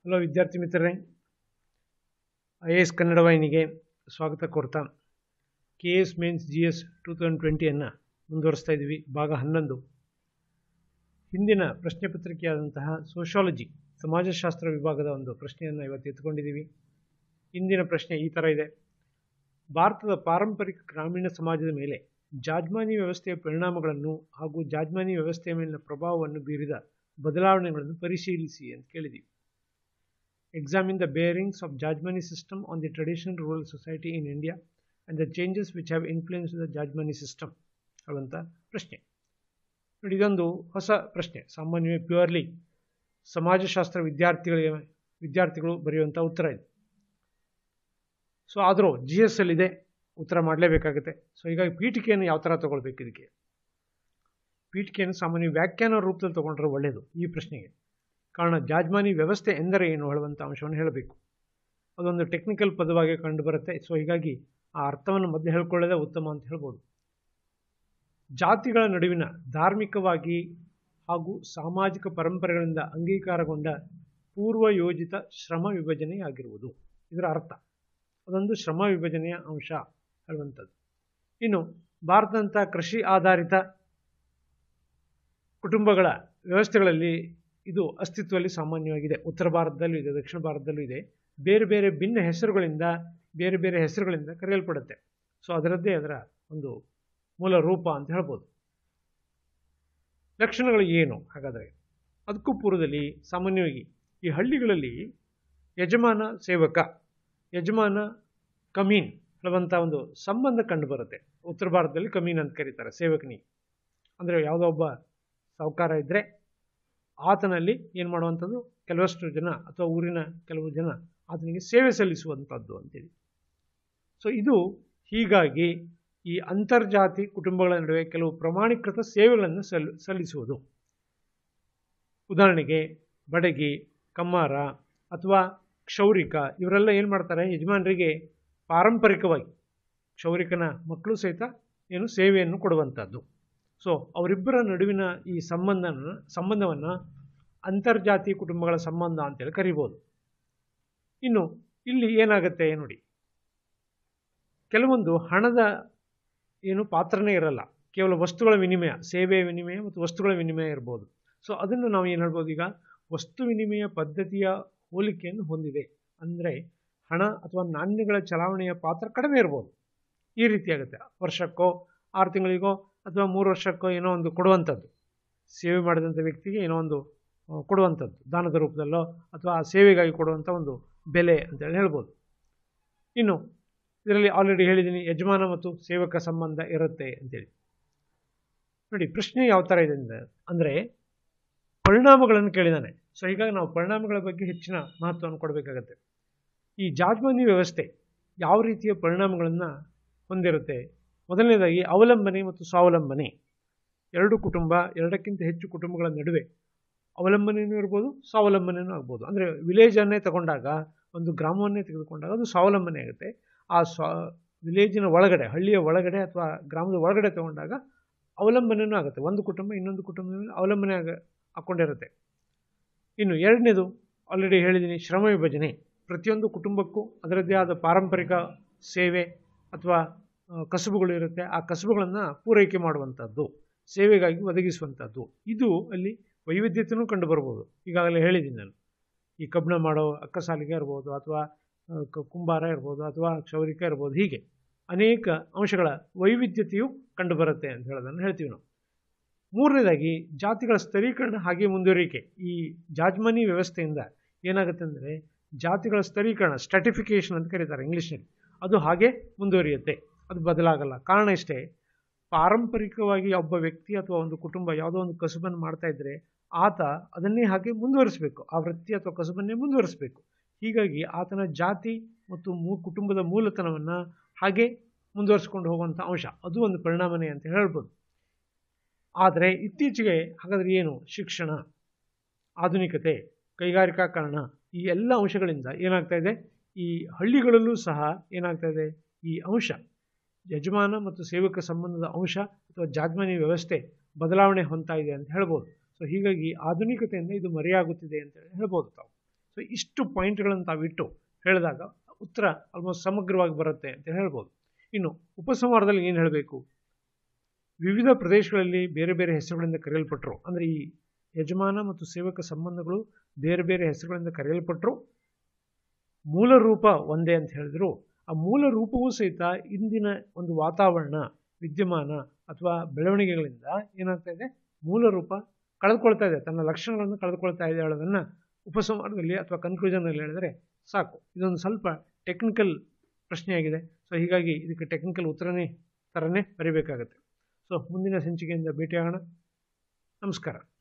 hello ವಿದ್ಯಾರ್ಥಿ ಮಿತ್ರರೇ I A S Kannada ವಾಹಿನಿಗೆ ಸ್ವಾಗತ ಕೋರ್ತಾ K S mains G S two thousand ಟ್ವೆಂಟಿಯನ್ನು ಮುಂದುವರಿಸ್ತಾ ಇದ್ದೀವಿ ಭಾಗ ಹನ್ನೊಂದು ಹಿಂದಿನ ಪ್ರಶ್ನೆ ಪತ್ರಿಕೆಯಾದಂತಹ ಸೋಷಾಲಜಿ ಸಮಾಜಶಾಸ್ತ್ರ ವಿಭಾಗದ ಒಂದು ಪ್ರಶ್ನೆಯನ್ನು ಇವತ್ತು ಎತ್ಕೊಂಡಿದ್ದೀವಿ ಇಂದಿನ ಪ್ರಶ್ನೆ ಈ ಥರ ಇದೆ ಭಾರತದ ಪಾರಂಪರಿಕ ಗ್ರಾಮೀಣ ಸಮಾಜದ ಮೇಲೆ ಜಾಜ್ಮಾನಿ ವ್ಯವಸ್ಥೆಯ ಪರಿಣಾಮಗಳನ್ನು ಹಾಗೂ ಜಾಜ್ಮಾನಿ ವ್ಯವಸ್ಥೆಯ ಮೇಲಿನ ಪ್ರಭಾವವನ್ನು ಬೀರಿದ ಬದಲಾವಣೆಗಳನ್ನು ಪರಿಶೀಲಿಸಿ ಅಂತ ಕೇಳಿದ್ದೀವಿ examine the bearings of jajmani system on the traditional rural society in India and the changes which have influence the jajmani system ಹೇಳುವಂಥ ಪ್ರಶ್ನೆ ನೋಡಿ ಇದೊಂದು ಹೊಸ ಪ್ರಶ್ನೆ ಸಾಮಾನ್ಯವಾಗಿ ಪ್ಯೂರ್ಲಿ ಸಮಾಜಶಾಸ್ತ್ರ ವಿದ್ಯಾರ್ಥಿಗಳಿಗೆ ವಿದ್ಯಾರ್ಥಿಗಳು ಬರೆಯುವಂಥ ಉತ್ತರ ಇದು ಸೊ ಆದರೂ ಜಿ ಎಸ್ ಎಲ್ ಇದೆ ಉತ್ತರ ಮಾಡಲೇಬೇಕಾಗುತ್ತೆ ಸೊ ಹೀಗಾಗಿ ಪೀಠಿಕೆಯನ್ನು ಯಾವ ಥರ ತೊಗೊಳ್ಬೇಕು ಇದಕ್ಕೆ ಪೀಠಿಕೆಯನ್ನು ಸಾಮಾನ್ಯ ವ್ಯಾಖ್ಯಾನ ರೂಪದಲ್ಲಿ ತೊಗೊಂಡ್ರೆ ಒಳ್ಳೆಯದು ಈ ಪ್ರಶ್ನೆಗೆ ಕಾರಣ ಜಾಜ್ಮಾನಿ ವ್ಯವಸ್ಥೆ ಎಂದರೆ ಏನು ಹೇಳುವಂಥ ಅಂಶವನ್ನು ಹೇಳಬೇಕು ಅದೊಂದು ಟೆಕ್ನಿಕಲ್ ಪದವಾಗಿ ಕಂಡುಬರುತ್ತೆ ಸೊ ಹೀಗಾಗಿ ಆ ಅರ್ಥವನ್ನು ಮಧ್ಯೆ ಹೇಳ್ಕೊಳ್ಳೋದೇ ಉತ್ತಮ ಅಂತ ಹೇಳ್ಬೋದು ಜಾತಿಗಳ ನಡುವಿನ ಧಾರ್ಮಿಕವಾಗಿ ಹಾಗೂ ಸಾಮಾಜಿಕ ಪರಂಪರೆಗಳಿಂದ ಅಂಗೀಕಾರಗೊಂಡ ಪೂರ್ವಯೋಜಿತ ಶ್ರಮ ವಿಭಜನೆಯಾಗಿರುವುದು ಇದರ ಅರ್ಥ ಅದೊಂದು ಶ್ರಮ ವಿಭಜನೆಯ ಅಂಶ ಹೇಳುವಂಥದ್ದು ಇನ್ನು ಭಾರತದಂಥ ಕೃಷಿ ಆಧಾರಿತ ಕುಟುಂಬಗಳ ವ್ಯವಸ್ಥೆಗಳಲ್ಲಿ ಇದು ಅಸ್ತಿತ್ವದಲ್ಲಿ ಸಾಮಾನ್ಯವಾಗಿದೆ ಉತ್ತರ ಭಾರತದಲ್ಲೂ ಇದೆ ದಕ್ಷಿಣ ಭಾರತದಲ್ಲೂ ಇದೆ ಬೇರೆ ಬೇರೆ ಭಿನ್ನ ಹೆಸರುಗಳಿಂದ ಬೇರೆ ಬೇರೆ ಹೆಸರುಗಳಿಂದ ಕರೆಯಲ್ಪಡುತ್ತೆ ಸೊ ಅದರದ್ದೇ ಅದರ ಒಂದು ಮೂಲ ರೂಪ ಅಂತ ಹೇಳ್ಬೋದು ಲಕ್ಷಣಗಳು ಏನು ಹಾಗಾದರೆ ಅದಕ್ಕೂ ಪೂರ್ವದಲ್ಲಿ ಸಾಮಾನ್ಯವಾಗಿ ಈ ಹಳ್ಳಿಗಳಲ್ಲಿ ಯಜಮಾನ ಸೇವಕ ಯಜಮಾನ ಕಮೀನ್ ಹೇಳುವಂಥ ಒಂದು ಸಂಬಂಧ ಕಂಡುಬರುತ್ತೆ ಉತ್ತರ ಭಾರತದಲ್ಲಿ ಕಮೀನ್ ಅಂತ ಕರೀತಾರೆ ಸೇವಕನಿಗೆ ಅಂದರೆ ಯಾವುದೋ ಒಬ್ಬ ಸಾಹುಕಾರ ಇದ್ದರೆ ಆತನಲ್ಲಿ ಏನು ಮಾಡುವಂಥದ್ದು ಕೆಲವಷ್ಟು ಜನ ಅಥವಾ ಊರಿನ ಕೆಲವು ಜನ ಆತನಿಗೆ ಸೇವೆ ಸಲ್ಲಿಸುವಂಥದ್ದು ಅಂತೇಳಿ ಸೊ ಇದು ಹೀಗಾಗಿ ಈ ಅಂತರ್ಜಾತಿ ಕುಟುಂಬಗಳ ನಡುವೆ ಕೆಲವು ಪ್ರಮಾಣೀಕೃತ ಸೇವೆಗಳನ್ನು ಸಲ್ ಸಲ್ಲಿಸುವುದು ಉದಾಹರಣೆಗೆ ಬಡಗಿ ಕಮ್ಮಾರ ಅಥವಾ ಕ್ಷೌರಿಕ ಇವರೆಲ್ಲ ಏನು ಮಾಡ್ತಾರೆ ಯಜಮಾನರಿಗೆ ಪಾರಂಪರಿಕವಾಗಿ ಕ್ಷೌರಿಕನ ಮಕ್ಕಳು ಸಹಿತ ಏನು ಸೇವೆಯನ್ನು ಕೊಡುವಂಥದ್ದು ಸೊ ಅವರಿಬ್ಬರ ನಡುವಿನ ಈ ಸಂಬಂಧನ ಸಂಬಂಧವನ್ನು ಅಂತರ್ಜಾತಿ ಕುಟುಂಬಗಳ ಸಂಬಂಧ ಅಂತೇಳಿ ಕರಿಬೋದು ಇನ್ನು ಇಲ್ಲಿ ಏನಾಗುತ್ತೆ ನೋಡಿ ಕೆಲವೊಂದು ಹಣದ ಏನು ಪಾತ್ರನೇ ಇರಲ್ಲ ಕೇವಲ ವಸ್ತುಗಳ ವಿನಿಮಯ ಸೇವೆಯ ವಿನಿಮಯ ಮತ್ತು ವಸ್ತುಗಳ ವಿನಿಮಯ ಇರ್ಬೋದು ಸೊ ಅದನ್ನು ನಾವು ಏನು ಹೇಳ್ಬೋದು ಈಗ ವಸ್ತು ವಿನಿಮಯ ಪದ್ಧತಿಯ ಹೋಲಿಕೆಯನ್ನು ಹೊಂದಿದೆ ಅಂದರೆ ಹಣ ಅಥವಾ ನಾಣ್ಯಗಳ ಚಲಾವಣೆಯ ಪಾತ್ರ ಕಡಿಮೆ ಇರ್ಬೋದು ಈ ರೀತಿಯಾಗುತ್ತೆ ವರ್ಷಕ್ಕೋ ಆರು ತಿಂಗಳಿಗೋ ಅಥವಾ ಮೂರು ವರ್ಷಕ್ಕೋ ಏನೋ ಒಂದು ಕೊಡುವಂಥದ್ದು ಸೇವೆ ಮಾಡಿದಂಥ ವ್ಯಕ್ತಿಗೆ ಏನೋ ಒಂದು ಕೊಡುವಂಥದ್ದು ದಾನದ ರೂಪದಲ್ಲೋ ಅಥವಾ ಆ ಸೇವೆಗಾಗಿ ಕೊಡುವಂಥ ಒಂದು ಬೆಲೆ ಅಂತೇಳಿ ಹೇಳ್ಬೋದು ಇನ್ನು ಇದರಲ್ಲಿ ಆಲ್ರೆಡಿ ಹೇಳಿದ್ದೀನಿ ಯಜಮಾನ ಮತ್ತು ಸೇವಕ ಸಂಬಂಧ ಇರುತ್ತೆ ಅಂತೇಳಿ ನೋಡಿ ಪ್ರಶ್ನೆ ಯಾವ ಥರ ಇದೆ ಅಂದರೆ ಪರಿಣಾಮಗಳನ್ನು ಕೇಳಿದ್ದಾನೆ ಸೊ ಹೀಗಾಗಿ ನಾವು ಪರಿಣಾಮಗಳ ಬಗ್ಗೆ ಹೆಚ್ಚಿನ ಮಹತ್ವವನ್ನು ಕೊಡಬೇಕಾಗತ್ತೆ ಈ ಜಾಜ್ಮಾನಿ ವ್ಯವಸ್ಥೆ ಯಾವ ರೀತಿಯ ಪರಿಣಾಮಗಳನ್ನು ಹೊಂದಿರುತ್ತೆ ಮೊದಲನೇದಾಗಿ ಅವಲಂಬನೆ ಮತ್ತು ಸ್ವಾವಲಂಬನೆ ಎರಡು ಕುಟುಂಬ ಎರಡಕ್ಕಿಂತ ಹೆಚ್ಚು ಕುಟುಂಬಗಳ ನಡುವೆ ಅವಲಂಬನೆಯೂ ಇರ್ಬೋದು ಸ್ವಾವಲಂಬನೆಯೂ ಆಗ್ಬೋದು ಅಂದರೆ ವಿಲೇಜನ್ನೇ ತಗೊಂಡಾಗ ಒಂದು ಗ್ರಾಮವನ್ನೇ ತೆಗೆದುಕೊಂಡಾಗ ಅದು ಸ್ವಾವಲಂಬನೆ ಆಗುತ್ತೆ ಆ ಸ್ವ ವಿಲೇಜಿನ ಒಳಗಡೆ ಹಳ್ಳಿಯ ಒಳಗಡೆ ಅಥವಾ ಗ್ರಾಮದ ಒಳಗಡೆ ತಗೊಂಡಾಗ ಅವಲಂಬನೆಯೂ ಆಗುತ್ತೆ ಒಂದು ಕುಟುಂಬ ಇನ್ನೊಂದು ಕುಟುಂಬದ ಮೇಲೆ ಅವಲಂಬನೆ ಆಗ ಹಾಕ್ಕೊಂಡಿರುತ್ತೆ ಇನ್ನು ಎರಡನೇದು ಆಲ್ರೆಡಿ ಹೇಳಿದ್ದೀನಿ ಶ್ರಮ ವಿಭಜನೆ ಪ್ರತಿಯೊಂದು ಕುಟುಂಬಕ್ಕೂ ಅದರದ್ದೇ ಆದ ಪಾರಂಪರಿಕ ಸೇವೆ ಅಥವಾ ಕಸುಬುಗಳು ಇರುತ್ತೆ ಆ ಕಸುಬುಗಳನ್ನು ಪೂರೈಕೆ ಮಾಡುವಂಥದ್ದು ಸೇವೆಗಾಗಿ ಒದಗಿಸುವಂಥದ್ದು ಇದು ಅಲ್ಲಿ ವೈವಿಧ್ಯತೆಯೂ ಕಂಡು ಬರ್ಬೋದು ಈಗಾಗಲೇ ಹೇಳಿದ್ದೀನಿ ನಾನು ಈ ಕಬ್ಬಣ ಮಾಡೋ ಅಕ್ಕಸಾಲಿಗೆ ಇರ್ಬೋದು ಅಥವಾ ಕುಂಬಾರ ಇರ್ಬೋದು ಅಥವಾ ಕ್ಷೌರಿಕ ಇರ್ಬೋದು ಹೀಗೆ ಅನೇಕ ಅಂಶಗಳ ವೈವಿಧ್ಯತೆಯು ಕಂಡುಬರುತ್ತೆ ಅಂತ ಹೇಳೋದನ್ನು ಹೇಳ್ತೀವಿ ನಾವು ಮೂರನೇದಾಗಿ ಜಾತಿಗಳ ಸ್ತರೀಕರಣ ಹಾಗೆ ಮುಂದುವರಿಕೆ ಈ ಜಾಜ್ಮನಿ ವ್ಯವಸ್ಥೆಯಿಂದ ಏನಾಗುತ್ತೆ ಅಂದರೆ ಜಾತಿಗಳ ಸ್ತರೀಕರಣ ಸ್ಟ್ಯಾಟಿಫಿಕೇಷನ್ ಅಂತ ಕರೀತಾರೆ ಇಂಗ್ಲೀಷ್ನಲ್ಲಿ ಅದು ಹಾಗೆ ಮುಂದುವರಿಯುತ್ತೆ ಅದು ಬದಲಾಗಲ್ಲ ಕಾರಣ ಇಷ್ಟೇ ಪಾರಂಪರಿಕವಾಗಿ ಒಬ್ಬ ವ್ಯಕ್ತಿ ಅಥವಾ ಒಂದು ಕುಟುಂಬ ಯಾವುದೋ ಒಂದು ಕಸುಬನ್ನು ಮಾಡ್ತಾ ಇದ್ದರೆ ಆತ ಅದನ್ನೇ ಹಾಗೆ ಮುಂದುವರಿಸಬೇಕು ಆ ವೃತ್ತಿ ಅಥವಾ ಕಸುಬನ್ನೇ ಮುಂದುವರಿಸಬೇಕು ಹೀಗಾಗಿ ಆತನ ಜಾತಿ ಮತ್ತು ಮೂ ಕುಟುಂಬದ ಮೂಲತನವನ್ನು ಹಾಗೆ ಮುಂದುವರಿಸ್ಕೊಂಡು ಹೋಗುವಂಥ ಅಂಶ ಅದು ಒಂದು ಪರಿಣಾಮನೇ ಅಂತ ಹೇಳ್ಬೋದು ಆದರೆ ಇತ್ತೀಚೆಗೆ ಹಾಗಾದರೆ ಏನು ಶಿಕ್ಷಣ ಆಧುನಿಕತೆ ಕೈಗಾರಿಕಾಕರಣ ಈ ಎಲ್ಲ ಅಂಶಗಳಿಂದ ಏನಾಗ್ತಾ ಇದೆ ಈ ಹಳ್ಳಿಗಳಲ್ಲೂ ಸಹ ಏನಾಗ್ತಾ ಇದೆ ಈ ಅಂಶ ಯಜಮಾನ ಮತ್ತು ಸೇವಕ ಸಂಬಂಧದ ಅಂಶ ಅಥವಾ ಜಾಜ್ಮಾನಿ ವ್ಯವಸ್ಥೆ ಬದಲಾವಣೆ ಹೊಂದ್ತಾ ಇದೆ ಅಂತ ಹೇಳ್ಬೋದು ಸೊ ಹೀಗಾಗಿ ಆಧುನಿಕತೆಯಿಂದ ಇದು ಮರೆಯಾಗುತ್ತಿದೆ ಅಂತ ಹೇಳ್ಬೋದು ತಾವು ಸೊ ಇಷ್ಟು ಪಾಯಿಂಟ್ಗಳನ್ನು ತಾವಿಟ್ಟು ಹೇಳಿದಾಗ ಉತ್ತರ ಆಲ್ಮೋಸ್ಟ್ ಸಮಗ್ರವಾಗಿ ಬರುತ್ತೆ ಅಂತ ಹೇಳ್ಬೋದು ಇನ್ನು ಉಪಸಂಹಾರದಲ್ಲಿ ಏನು ಹೇಳಬೇಕು ವಿವಿಧ ಪ್ರದೇಶಗಳಲ್ಲಿ ಬೇರೆ ಬೇರೆ ಹೆಸರುಗಳಿಂದ ಕರೆಯಲ್ಪಟ್ಟರು ಅಂದರೆ ಈ ಯಜಮಾನ ಮತ್ತು ಸೇವಕ ಸಂಬಂಧಗಳು ಬೇರೆ ಬೇರೆ ಹೆಸರುಗಳಿಂದ ಕರೆಯಲ್ಪಟ್ಟರು ಮೂಲ ರೂಪ ಒಂದೇ ಅಂತ ಹೇಳಿದ್ರು ಆ ಮೂಲ ರೂಪವೂ ಸಹಿತ ಇಂದಿನ ಒಂದು ವಾತಾವರಣ ವಿದ್ಯಮಾನ ಅಥವಾ ಬೆಳವಣಿಗೆಗಳಿಂದ ಏನಾಗ್ತಾ ಇದೆ ಮೂಲ ರೂಪ ಕಳೆದುಕೊಳ್ತಾ ಇದೆ ತನ್ನ ಲಕ್ಷಣಗಳನ್ನು ಕಳೆದುಕೊಳ್ತಾ ಇದೆ ಹೇಳೋದನ್ನು ಉಪಸಂಹಾರದಲ್ಲಿ ಅಥವಾ ಕನ್ಕ್ಲೂಷನಲ್ಲಿ ಹೇಳಿದರೆ ಸಾಕು ಇದೊಂದು ಸ್ವಲ್ಪ ಟೆಕ್ನಿಕಲ್ ಪ್ರಶ್ನೆಯಾಗಿದೆ ಸೊ ಹೀಗಾಗಿ ಇದಕ್ಕೆ ಟೆಕ್ನಿಕಲ್ ಉತ್ತರನೇ ಥರನೇ ಬರೀಬೇಕಾಗತ್ತೆ ಸೊ ಮುಂದಿನ ಸಂಚಿಕೆಯಿಂದ ಭೇಟಿಯಾಗೋಣ ನಮಸ್ಕಾರ